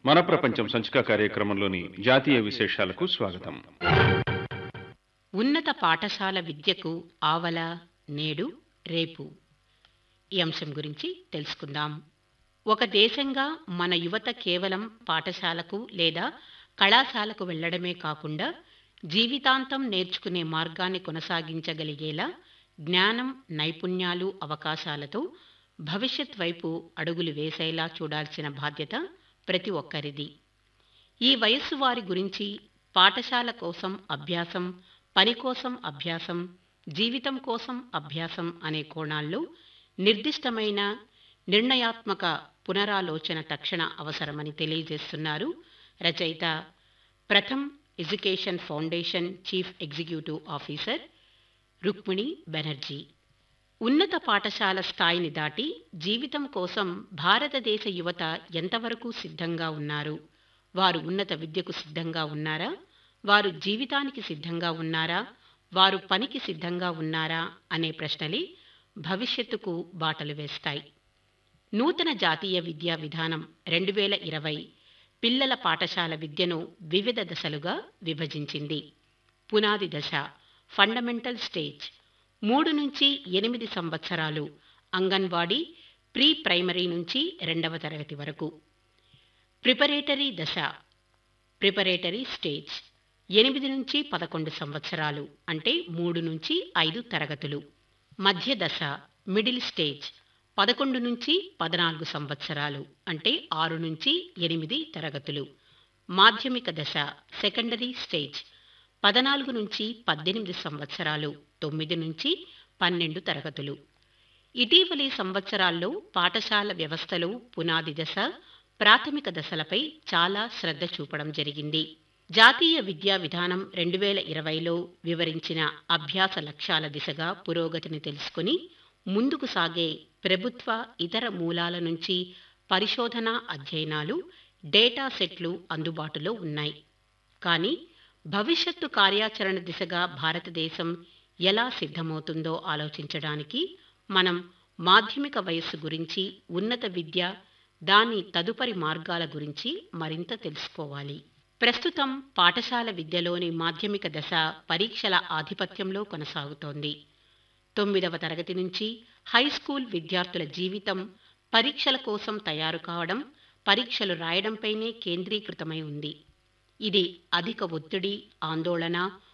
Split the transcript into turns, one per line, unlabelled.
మన ప్రపంచం సంచిక కార్యక్రమంలోని జాతీయ విశేషాలకు స్వాగతం
ఉన్నత పాఠశాల విద్యకు ఆవల నేడు రేపు ఈ అంశం గురించి తెలుసుకుందాం ఒక దేశంగా మన యువత కేవలం పాఠశాలకు లేదా కళాశాలకు వెళ్లడమే కాకుండా జీవితాంతం నేర్చుకునే మార్గాన్ని కొనసాగించగలిగేలా జ్ఞానం నైపుణ్యాలు అవకాశాలతో భవిష్యత్ వైపు అడుగులు వేసేలా చూడాల్సిన బాధ్యత ప్రతి ఒక్కరిది ఈ వయస్సు వారి గురించి పాఠశాల కోసం అభ్యాసం పని కోసం అభ్యాసం జీవితం కోసం అభ్యాసం అనే కోణాల్లో నిర్దిష్టమైన నిర్ణయాత్మక పునరాలోచన తక్షణ అవసరమని తెలియజేస్తున్నారు రచయిత Pratham education foundation chief executive officer Rukmini Banerjee ఉన్నత పాఠశాల స్థాయిని దాటి జీవితం కోసం భారతదేశ యువత ఎంతవరకు సిద్ధంగా ఉన్నారు వారు ఉన్నత విద్యకు సిద్ధంగా ఉన్నారా వారు జీవితానికి సిద్ధంగా ఉన్నారా వారు పనికి సిద్ధంగా ఉన్నారా అనే ప్రశ్నలే భవిష్యత్తుకు బాటలు వేస్తాయి నూతన జాతీయ విద్యా విధానం రెండు వేల ఇరవై పిల్లల పాఠశాల విద్యను వివిధ దశలుగా విభజించింది పునాది దశ ఫండమెంటల్ స్టేజ్ మూడు నుంచి ఎనిమిది సంవత్సరాలు అంగన్వాడీ ప్రీ ప్రైమరీ నుంచి రెండవ తరగతి వరకు ప్రిపరేటరీ దశ ప్రిపరేటరీ స్టేజ్ ఎనిమిది నుంచి పదకొండు సంవత్సరాలు అంటే మూడు నుంచి ఐదు తరగతులు మధ్య దశ మిడిల్ స్టేజ్ పదకొండు నుంచి పద్నాలుగు సంవత్సరాలు అంటే ఆరు నుంచి ఎనిమిది తరగతులు మాధ్యమిక దశ సెకండరీ స్టేజ్ పద్నాలుగు నుంచి పద్దెనిమిది సంవత్సరాలు తొమ్మిది నుంచి పన్నెండు తరగతులు ఇటీవలి సంవత్సరాల్లో పాఠశాల వ్యవస్థలో పునాది దశ ప్రాథమిక దశలపై చాలా శ్రద్ధ చూపడం జరిగింది జాతీయ విద్యా విధానం రెండు వేల ఇరవైలో వివరించిన అభ్యాస లక్ష్యాల దిశగా పురోగతిని తెలుసుకుని ముందుకు సాగే ప్రభుత్వ ఇతర మూలాల నుంచి పరిశోధన అధ్యయనాలు డేటా సెట్లు అందుబాటులో ఉన్నాయి కానీ భవిష్యత్తు కార్యాచరణ దిశగా భారతదేశం ఎలా సిద్ధమవుతుందో ఆలోచించడానికి మనం మాధ్యమిక వయస్సు గురించి ఉన్నత విద్య దాని తదుపరి మార్గాల గురించి మరింత తెలుసుకోవాలి ప్రస్తుతం పాఠశాల విద్యలోని మాధ్యమిక దశ పరీక్షల ఆధిపత్యంలో కొనసాగుతోంది తొమ్మిదవ తరగతి నుంచి హై స్కూల్ విద్యార్థుల జీవితం పరీక్షల కోసం తయారు కావడం పరీక్షలు రాయడంపైనే కేంద్రీకృతమై ఉంది ఇది అధిక ఒత్తిడి ఆందోళన